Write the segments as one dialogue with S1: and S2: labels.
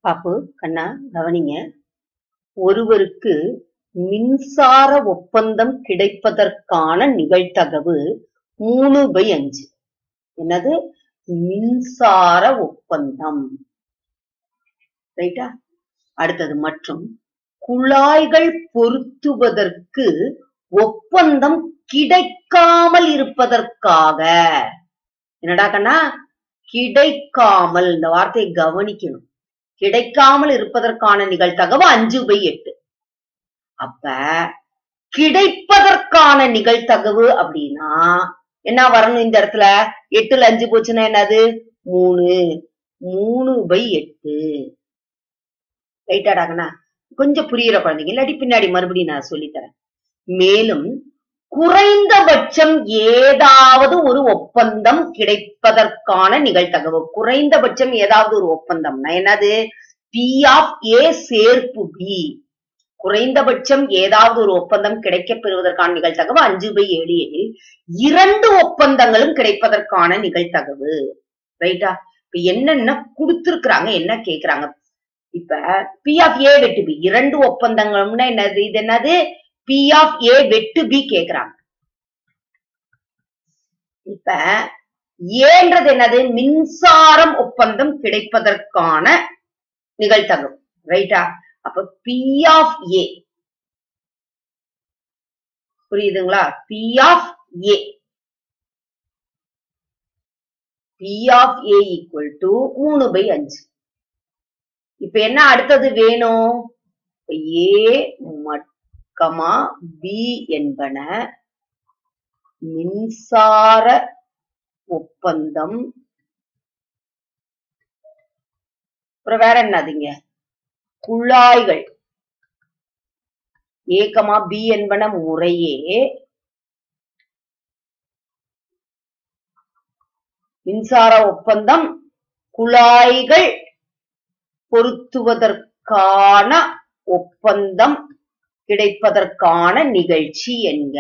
S1: பாப்பு கண்ணா கவனிங்க ஒருவருக்கு மின்சார ஒப்பந்தம் கிடைப்பதற்கான நிகழ்தகவு மூணு பை அஞ்சு என்னது மின்சார ஒப்பந்தம் ரைட்டா அடுத்தது மற்றும் குழாய்கள் பொருத்துவதற்கு ஒப்பந்தம் கிடைக்காமல் இருப்பதற்காக என்னடா கண்ணா கிடைக்காமல் இந்த வார்த்தையை கவனிக்கணும் கிடைக்காமல் இருப்பதற்கான நிகழ்தகவு அஞ்சு பை எட்டு அப்ப கிடைப்பதற்கான நிகழ்தகவு அப்படின்னா என்ன வரணும் இந்த இடத்துல எட்டுல அஞ்சு போச்சுன்னா என்னது மூணு மூணு பை எட்டு ரைட்டாடாங்கண்ணா கொஞ்சம் புரியுற குழந்தைங்க இல்லாட்டி பின்னாடி மறுபடியும் நான் சொல்லித்தரேன் மேலும் குறைந்தபட்சம் ஏதாவது ஒரு ஒப்பந்தம் கிடைப்பதற்கான நிகழ்தகவு குறைந்தபட்சம் ஏதாவது ஒரு ஒப்பந்தம்னா என்னது பி ஆஃப் ஏ சேர்ப்பு பி குறைந்தபட்சம் ஏதாவது ஒரு ஒப்பந்தம் கிடைக்கப் பெறுவதற்கான நிகழ்தகவு அஞ்சு பை ஏழு எனில் இரண்டு ஒப்பந்தங்களும் கிடைப்பதற்கான நிகழ்தகவு ரைட்டா இப்ப என்னென்ன கொடுத்திருக்கிறாங்க என்ன கேக்குறாங்க இப்ப பி ஆஃப் ஏ வெட்டு பி இரண்டு ஒப்பந்தங்கள்னா என்னது இது என்னது பி ஆஃப் ஏ வெட்டு பி கேக்குறாங்க இப்ப ஏன்றது என்னது மின்சாரம் ஒப்பந்தம் கிடைப்பதற்கான நிகழ்தகவு ரைட்டா அப்ப பி ஆஃப் ஏ புரியுதுங்களா P of A P of A equal to மூணு பை அஞ்சு இப்ப என்ன அடுத்தது வேணும் ஏ கமா பி என்பன மின்சார ஒப்பந்தம் அப்புறம் வேற என்னதுங்க குழாய்கள் ஏ கமா பி என்பன முறையே மின்சார ஒப்பந்தம் குழாய்கள் பொருத்துவதற்கான ஒப்பந்தம் கிடைப்பதற்கான நிகழ்ச்சி என்க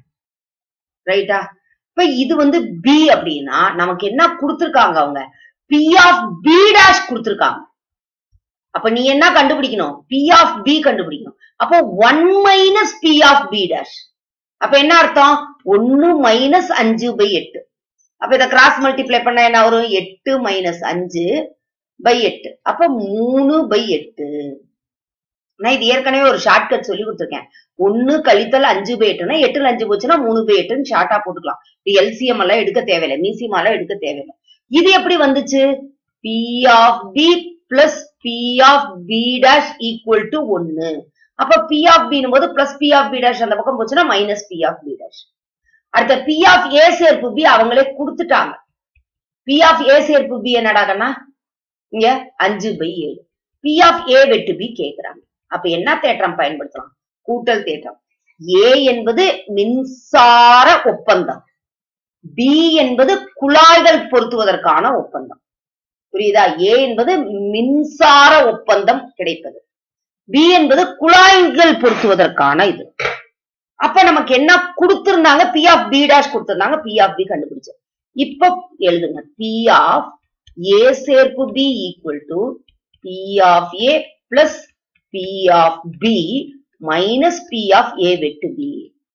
S1: ரைட்டா இப்ப இது வந்து பி அப்படின்னா நமக்கு என்ன கொடுத்திருக்காங்க அவங்க பி ஆஃப் பி டேஷ் கொடுத்திருக்காங்க அப்ப நீ என்ன கண்டுபிடிக்கணும் பி ஆஃப் பி கண்டுபிடிக்கணும் அப்போ one minus P of P dash அப்ப என்ன அர்த்தம் ஒன்னு மைனஸ் அஞ்சு பை எட்டு அப்ப இதை கிராஸ் மல்டிப்ளை பண்ண என்ன வரும் எட்டு மைனஸ் அஞ்சு பை எட்டு அப்ப மூணு பை எட்டு நான் இது ஏற்கனவே ஒரு ஷார்ட்கட் சொல்லி கொடுத்துருக்கேன் ஒன்னு கழித்தல் அஞ்சு பை எட்டுனா எட்டுல அஞ்சு போச்சுன்னா மூணு பை எட்டுன்னு ஷார்ட்டா போட்டுக்கலாம் இது எல்சிஎம் எல்லாம் எடுக்க தேவையில்லை மிசிஎம் எல்லாம் எடுக்க தேவையில்லை இது எப்படி வந்துச்சு P of P plus P of P dash equal to ஒன்னு அப்ப பி ஆஃப் பின்னும் போது plus P of P dash அந்த பக்கம் போச்சுன்னா minus P of P dash அடுத்த பி ஆஃப் ஏ சேர்ப்பு பி அவங்களே கொடுத்துட்டாங்க பி ஆஃப் ஏ சேர்ப்பு பி என்னடாகன்னா இங்க அஞ்சு பை ஏழு பி ஆஃப் ஏ வெட்டு பி கேக்குறாங்க அப்ப என்ன தேற்றம் பயன்படுத்தலாம் கூட்டல் தேற்றம் ஏ என்பது மின்சார ஒப்பந்தம் பி என்பது குழாய்கள் பொருத்துவதற்கான ஒப்பந்தம் புரியுதா ஏ என்பது மின்சார ஒப்பந்தம் கிடைப்பது பி என்பது குழாய்கள் பொருத்துவதற்கான இது அப்ப நமக்கு என்ன கொடுத்திருந்தாங்க பி ஆஃப் பி டேஷ் கொடுத்திருந்தாங்க பி ஆஃப் பி கண்டுபிடிச்சு இப்ப எழுதுங்க பி ஆஃப் ஏ சேர்ப்பு P equal to P of A plus P of P minus P of A வெட்டு பி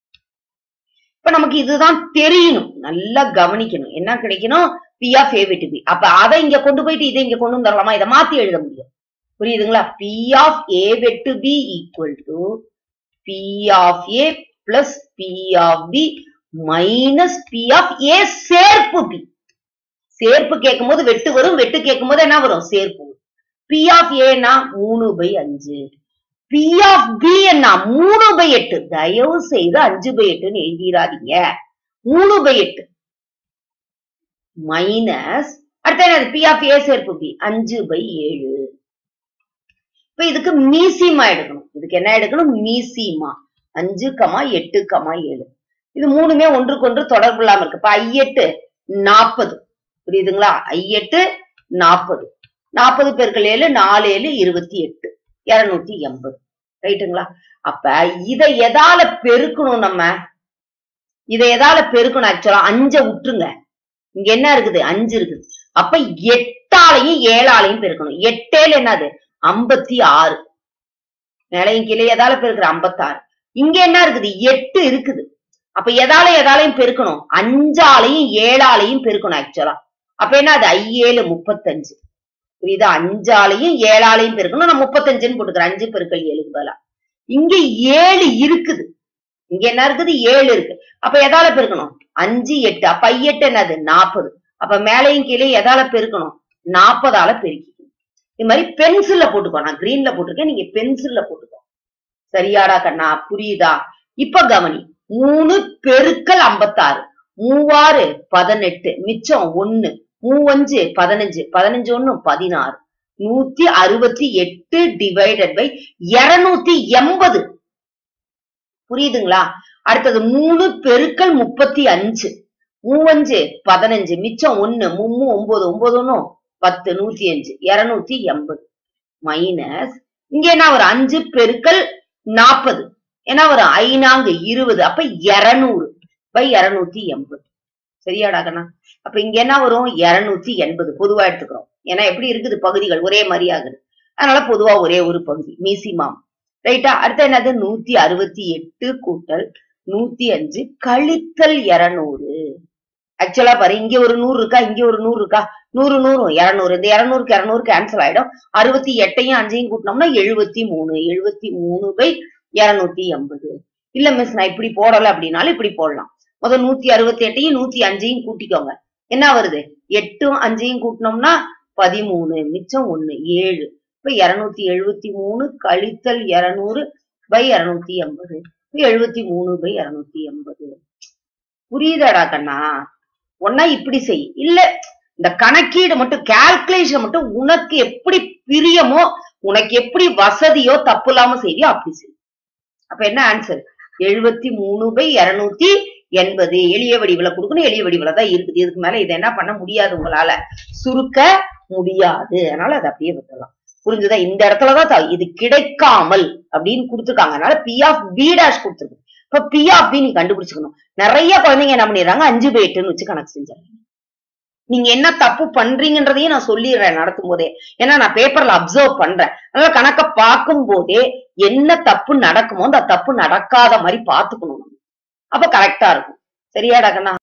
S1: இப்ப நமக்கு இதுதான் தெரியணும் நல்லா கவனிக்கணும் என்ன கிடைக்கணும் பி ஆஃப் ஏ வெட்டு பி அப்ப அதை இங்க கொண்டு போயிட்டு இதை இங்க கொண்டு வந்துடலாமா இதை மாத்தி எழுத முடியும் புரியுதுங்களா பி ஆஃப் ஏ வெட்டு P equal to P of A plus P of P minus P of A சேர்ப்பு பி சேர்ப்பு கேட்கும் போது வெட்டு வரும் வெட்டு கேட்கும் போது என்ன வரும் சேர்ப்பு பி ஆஃப் ஏனா மூணு பை அஞ்சு பி ஆஃப் பி என்ன மூணு பை எட்டு தயவு செய்து அஞ்சு பை எட்டுன்னு எழுதிடாதீங்க மூணு பை எட்டு மைனஸ் அடுத்த என்னது பி ஆஃப் ஏ சேர்ப்பு பி அஞ்சு பை ஏழு இப்ப இதுக்கு மீசிமா எடுக்கணும் இதுக்கு என்ன எடுக்கணும் மீசிமா அஞ்சு கமா எட்டு கமா ஏழு இது மூணுமே ஒன்றுக்கு ஒன்று தொடர்பு இல்லாம இருக்கு இப்ப ஐயெட்டு நாற்பது புரியுதுங்களா ஐயெட்டு நாற்பது நாற்பது பெருக்கள் ஏழு நாலு ஏழு இருபத்தி எட்டு இருநூத்தி எண்பது ரைட்டுங்களா அப்ப இதை எதால பெருக்கணும் நம்ம இதை எதால பெருக்கணும் ஆக்சுவலா அஞ்ச விட்டுருங்க இங்க என்ன இருக்குது அஞ்சு இருக்குது அப்ப எட்டாலையும் ஏழாலையும் பெருக்கணும் எட்டேல் என்னது ஐம்பத்தி ஆறு மேலையும் கீழே எதால பெருக்கிற ஐம்பத்தாறு இங்க என்ன இருக்குது எட்டு இருக்குது அப்ப எதால எதாலையும் பெருக்கணும் அஞ்சாலையும் ஏழாலையும் பெருக்கணும் ஆக்சுவலா அப்ப என்ன அது ஐஏழு முப்பத்தஞ்சு புரியுதா அஞ்சாலையும் ஏழாலையும் பெருக்கணும் நான் முப்பத்தஞ்சுன்னு போட்டுக்கிறேன் அஞ்சு பெருக்கல் ஏழு பதிலா இங்க ஏழு இருக்குது இங்க என்ன இருக்குது ஏழு இருக்கு அப்ப எதால பெருக்கணும் அஞ்சு எட்டு அப்ப ஐ எட்டு என்னது நாற்பது அப்ப மேலையும் கீழே எதால பெருக்கணும் நாற்பதால பெருக்கிக்கணும் இது மாதிரி பென்சில்ல போட்டுக்கோ நான் கிரீன்ல போட்டிருக்கேன் நீங்க பென்சில்ல போட்டுக்கோ சரியாடா கண்ணா புரியுதா இப்ப கவனி மூணு பெருக்கல் ஐம்பத்தாறு மூவாறு பதினெட்டு மிச்சம் ஒண்ணு மூவஞ்சு பதினஞ்சு பதினஞ்சு ஒண்ணு பதினாறு நூத்தி அறுபத்தி எட்டு டிவைடட் பை இருநூத்தி எண்பது புரியுதுங்களா அடுத்தது மூணு பெருக்கல் முப்பத்தி அஞ்சு மூவஞ்சு பதினஞ்சு மிச்சம் ஒண்ணு மும்மு ஒன்பது ஒன்பது ஒண்ணும் பத்து நூத்தி அஞ்சு இருநூத்தி எண்பது மைனஸ் இங்க என்ன ஒரு அஞ்சு பெருக்கல் நாற்பது ஏன்னா ஒரு ஐநாங்கு இருபது அப்ப இருநூறு பை இருநூத்தி எண்பது சரியாடா கண்ணா அப்ப இங்க என்ன வரும் இருநூத்தி எண்பது பொதுவா எடுத்துக்கிறோம் ஏன்னா எப்படி இருக்குது பகுதிகள் ஒரே மாதிரி ஆகுது அதனால பொதுவா ஒரே ஒரு பகுதி மீசிமாம் ரைட்டா அடுத்து என்னது நூத்தி அறுபத்தி எட்டு கூட்டல் நூத்தி அஞ்சு கழித்தல் இருநூறு ஆக்சுவலா பாரு இங்க ஒரு நூறு இருக்கா இங்க ஒரு நூறு இருக்கா நூறு நூறு இருநூறு இந்த இருநூறுக்கு இருநூறு கேன்சல் ஆயிடும் அறுபத்தி எட்டையும் அஞ்சையும் கூட்டினோம்னா எழுபத்தி மூணு எழுபத்தி மூணு பை இருநூத்தி எண்பது இல்ல மிஸ் நான் இப்படி போடல அப்படின்னாலும் இப்படி போடலாம் முதல் நூத்தி அறுபத்தி எட்டையும் நூத்தி அஞ்சையும் கூட்டிக்கோங்க என்ன வருது எட்டும் அஞ்சையும் கூட்டினோம்னா பதிமூணு மிச்சம் ஒண்ணு ஏழு இப்ப இருநூத்தி எழுபத்தி மூணு கழித்தல் இருநூறு பை இருநூத்தி எண்பது எழுபத்தி மூணு பை இருநூத்தி எண்பது புரியுதாடா கண்ணா ஒன்னா இப்படி செய் இல்ல இந்த கணக்கீடு மட்டும் கால்குலேஷன் மட்டும் உனக்கு எப்படி பிரியமோ உனக்கு எப்படி வசதியோ தப்பு இல்லாம செய்வியோ அப்படி செய் அப்ப என்ன ஆன்சர் எழுபத்தி மூணு பை இருநூத்தி எண்பது எளிய வடிவுல கொடுக்கணும் எளிய வடிவுல தான் இருக்குது இதுக்கு மேல இதை என்ன பண்ண முடியாது உங்களால சுருக்க முடியாது அதனால அதை அப்படியே விட்டுலாம் புரிஞ்சுதா இந்த இடத்துலதான் த- இது கிடைக்காமல் அப்படின்னு கொடுத்துருக்காங்க அதனால பி ஆஃப் பி டேஷ் கொடுத்துருக்கு இப்ப பி ஆஃப் பி நீ கண்டுபிடிச்சுக்கணும் நிறைய குழந்தைங்க என்ன பண்ணிடுறாங்க அஞ்சு பை எட்டுன்னு வச்சு கணக்கு செஞ்சாங்க நீங்க என்ன தப்பு பண்றீங்கன்றதையும் நான் சொல்லிடுறேன் நடத்தும் போதே ஏன்னா நான் பேப்பர்ல அப்சர்வ் பண்றேன் அதனால கணக்க பார்க்கும் போதே என்ன தப்பு நடக்குமோ அந்த தப்பு நடக்காத மாதிரி பாத்துக்கணும் நம்ம. அப்ப கரெக்டா இருக்கும் சரியாடா கண்ணா